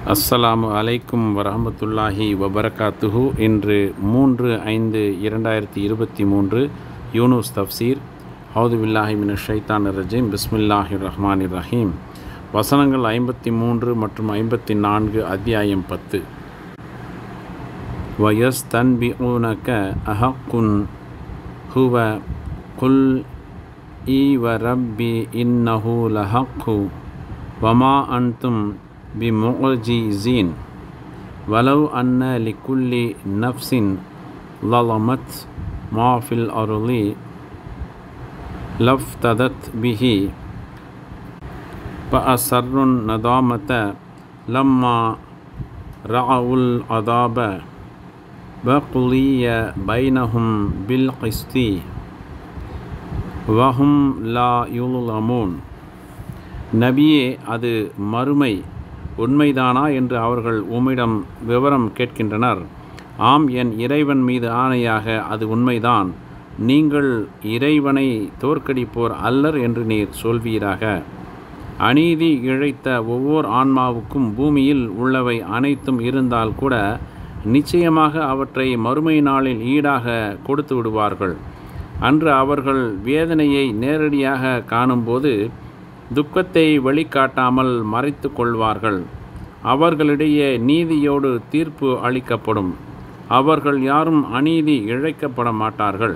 அஸ்ஸலாமு அலைக்கும் வரஹமத்துல்லாஹி வபரகாத்துஹு இன்று மூன்று ஐந்து இரண்டாயிரத்தி இருபத்தி மூன்று யூனுஸ் தப்சீர் ஹவுது பில்லாஹி மின ஷைத்தான் ரஜீம் பிஸ்மில்லாஹி ரஹ்மான் ரஹீம் வசனங்கள் ஐம்பத்தி மூன்று மற்றும் ஐம்பத்தி நான்கு அத்தியாயம் பத்து வயஸ் தன்பி ஊனக்க அஹக்குன் ஹுவ குல் ஈ வ ரப்பி இன்னஹு லஹக்கு வமா அன்தும் بمعجزين ولو أن لكل نفس ظلمت ما في الأرض لافتدت به فأسروا الندامة لما رأوا العذاب وقضي بينهم بالقسط وهم لا يظلمون நபியே அது மறுமை உண்மைதானா என்று அவர்கள் உம்மிடம் விவரம் கேட்கின்றனர் ஆம் என் இறைவன் மீது ஆணையாக அது உண்மைதான் நீங்கள் இறைவனை தோற்கடிப்போர் அல்லர் என்று நீர் சொல்வீராக அநீதி இழைத்த ஒவ்வொரு ஆன்மாவுக்கும் பூமியில் உள்ளவை அனைத்தும் இருந்தால் கூட நிச்சயமாக அவற்றை மறுமை நாளில் ஈடாக கொடுத்து விடுவார்கள் அன்று அவர்கள் வேதனையை நேரடியாக காணும்போது துக்கத்தை வெளிக்காட்டாமல் மறைத்து கொள்வார்கள் அவர்களிடையே நீதியோடு தீர்ப்பு அளிக்கப்படும் அவர்கள் யாரும் அநீதி இழைக்கப்பட மாட்டார்கள்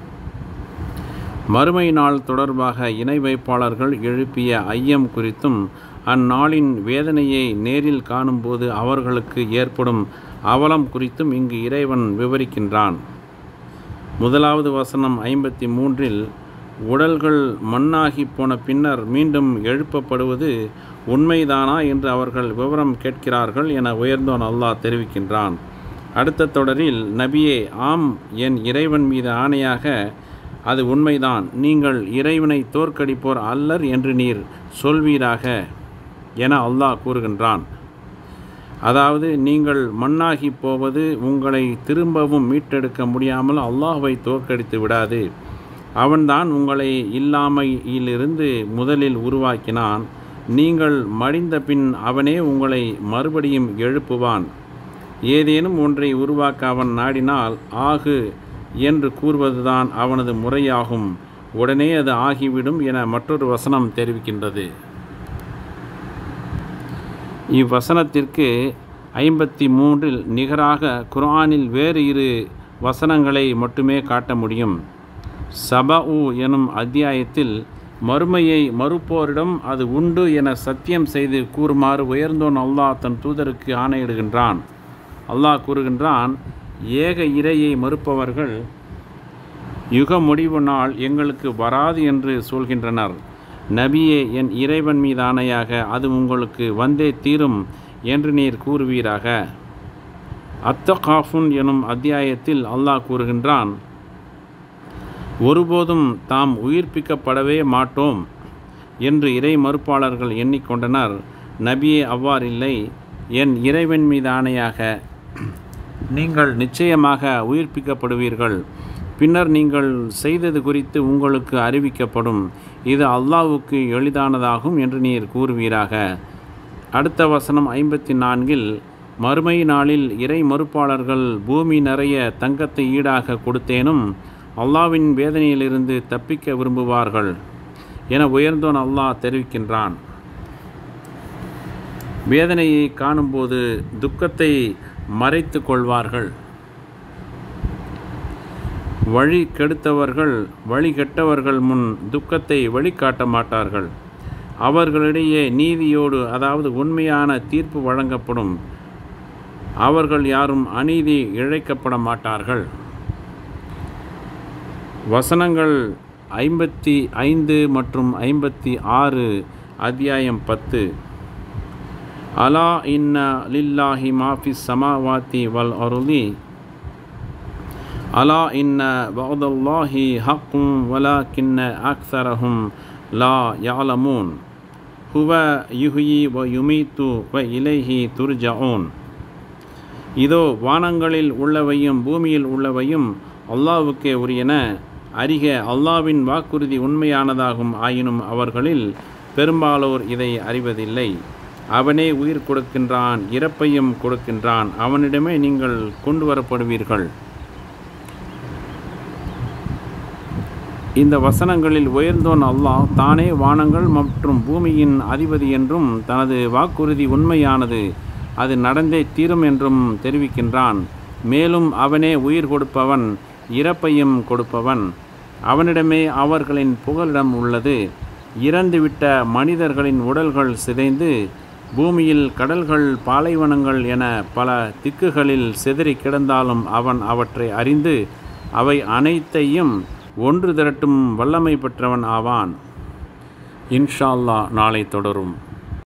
மறுமை நாள் தொடர்பாக இணை வைப்பாளர்கள் எழுப்பிய ஐயம் குறித்தும் அந்நாளின் வேதனையை நேரில் காணும்போது அவர்களுக்கு ஏற்படும் அவலம் குறித்தும் இங்கு இறைவன் விவரிக்கின்றான் முதலாவது வசனம் ஐம்பத்தி மூன்றில் உடல்கள் மண்ணாகி போன பின்னர் மீண்டும் எழுப்பப்படுவது உண்மைதானா என்று அவர்கள் விவரம் கேட்கிறார்கள் என உயர்ந்தோன் அல்லாஹ் தெரிவிக்கின்றான் அடுத்த தொடரில் நபியே ஆம் என் இறைவன் மீது ஆணையாக அது உண்மைதான் நீங்கள் இறைவனை தோற்கடிப்போர் அல்லர் என்று நீர் சொல்வீராக என அல்லாஹ் கூறுகின்றான் அதாவது நீங்கள் மண்ணாகி போவது உங்களை திரும்பவும் மீட்டெடுக்க முடியாமல் அல்லாஹுவை தோற்கடித்து விடாது அவன்தான் உங்களை இல்லாமையிலிருந்து முதலில் உருவாக்கினான் நீங்கள் மடிந்த பின் அவனே உங்களை மறுபடியும் எழுப்புவான் ஏதேனும் ஒன்றை உருவாக்க அவன் நாடினால் ஆகு என்று கூறுவதுதான் அவனது முறையாகும் உடனே அது ஆகிவிடும் என மற்றொரு வசனம் தெரிவிக்கின்றது இவ்வசனத்திற்கு ஐம்பத்தி மூன்றில் நிகராக குர்ஆனில் வேறு இரு வசனங்களை மட்டுமே காட்ட முடியும் சபஉ எனும் அத்தியாயத்தில் மறுமையை மறுப்போரிடம் அது உண்டு என சத்தியம் செய்து கூறுமாறு உயர்ந்தோன் அல்லாஹ் தன் தூதருக்கு ஆணையிடுகின்றான் அல்லாஹ் கூறுகின்றான் ஏக இறையை மறுப்பவர்கள் யுக முடிவு நாள் எங்களுக்கு வராது என்று சொல்கின்றனர் நபியே என் இறைவன் மீது ஆணையாக அது உங்களுக்கு வந்தே தீரும் என்று நீர் கூறுவீராக அத்தகாஃபுன் எனும் அத்தியாயத்தில் அல்லாஹ் கூறுகின்றான் ஒருபோதும் தாம் உயிர்ப்பிக்கப்படவே மாட்டோம் என்று இறை மறுப்பாளர்கள் எண்ணிக்கொண்டனர் நபியே அவ்வாறில்லை என் இறைவன் மீது ஆணையாக நீங்கள் நிச்சயமாக உயிர்ப்பிக்கப்படுவீர்கள் பின்னர் நீங்கள் செய்தது குறித்து உங்களுக்கு அறிவிக்கப்படும் இது அல்லாவுக்கு எளிதானதாகும் என்று நீர் கூறுவீராக அடுத்த வசனம் ஐம்பத்தி நான்கில் மறுமை நாளில் இறை மறுப்பாளர்கள் பூமி நிறைய தங்கத்தை ஈடாக கொடுத்தேனும் அல்லாவின் வேதனையிலிருந்து தப்பிக்க விரும்புவார்கள் என உயர்ந்தோன் அல்லாஹ் தெரிவிக்கின்றான் வேதனையை காணும்போது துக்கத்தை மறைத்து கொள்வார்கள் வழி கெடுத்தவர்கள் வழி கெட்டவர்கள் முன் துக்கத்தை வழிகாட்ட மாட்டார்கள் அவர்களிடையே நீதியோடு அதாவது உண்மையான தீர்ப்பு வழங்கப்படும் அவர்கள் யாரும் அநீதி இழைக்கப்பட மாட்டார்கள் வசனங்கள் ஐம்பத்தி ஐந்து மற்றும் ஐம்பத்தி ஆறு அத்தியாயம் பத்து அலா இன்ன லில்லாஹி மாஃபி சமாவாத்தி வல் அருளி அலா இன்ன பௌதல்லாஹி ஹக்கும் வலா கிண்ண அக்சரஹும் லா யாலமூன் ஹுவ யுஹி வ யுமீத்து வ இலைஹி துர்ஜவுன் இதோ வானங்களில் உள்ளவையும் பூமியில் உள்ளவையும் அல்லாவுக்கே உரியன அறிக அல்லாவின் வாக்குறுதி உண்மையானதாகும் ஆயினும் அவர்களில் பெரும்பாலோர் இதை அறிவதில்லை அவனே உயிர் கொடுக்கின்றான் இறப்பையும் கொடுக்கின்றான் அவனிடமே நீங்கள் கொண்டு வரப்படுவீர்கள் இந்த வசனங்களில் உயர்ந்தோன் அல்லாஹ் தானே வானங்கள் மற்றும் பூமியின் அதிபதி என்றும் தனது வாக்குறுதி உண்மையானது அது நடந்தே தீரும் என்றும் தெரிவிக்கின்றான் மேலும் அவனே உயிர் கொடுப்பவன் இறப்பையும் கொடுப்பவன் அவனிடமே அவர்களின் புகலிடம் உள்ளது இறந்துவிட்ட மனிதர்களின் உடல்கள் சிதைந்து பூமியில் கடல்கள் பாலைவனங்கள் என பல திக்குகளில் சிதறி கிடந்தாலும் அவன் அவற்றை அறிந்து அவை அனைத்தையும் ஒன்று திரட்டும் வல்லமை பெற்றவன் ஆவான் இன்ஷா அல்லாஹ் நாளை தொடரும்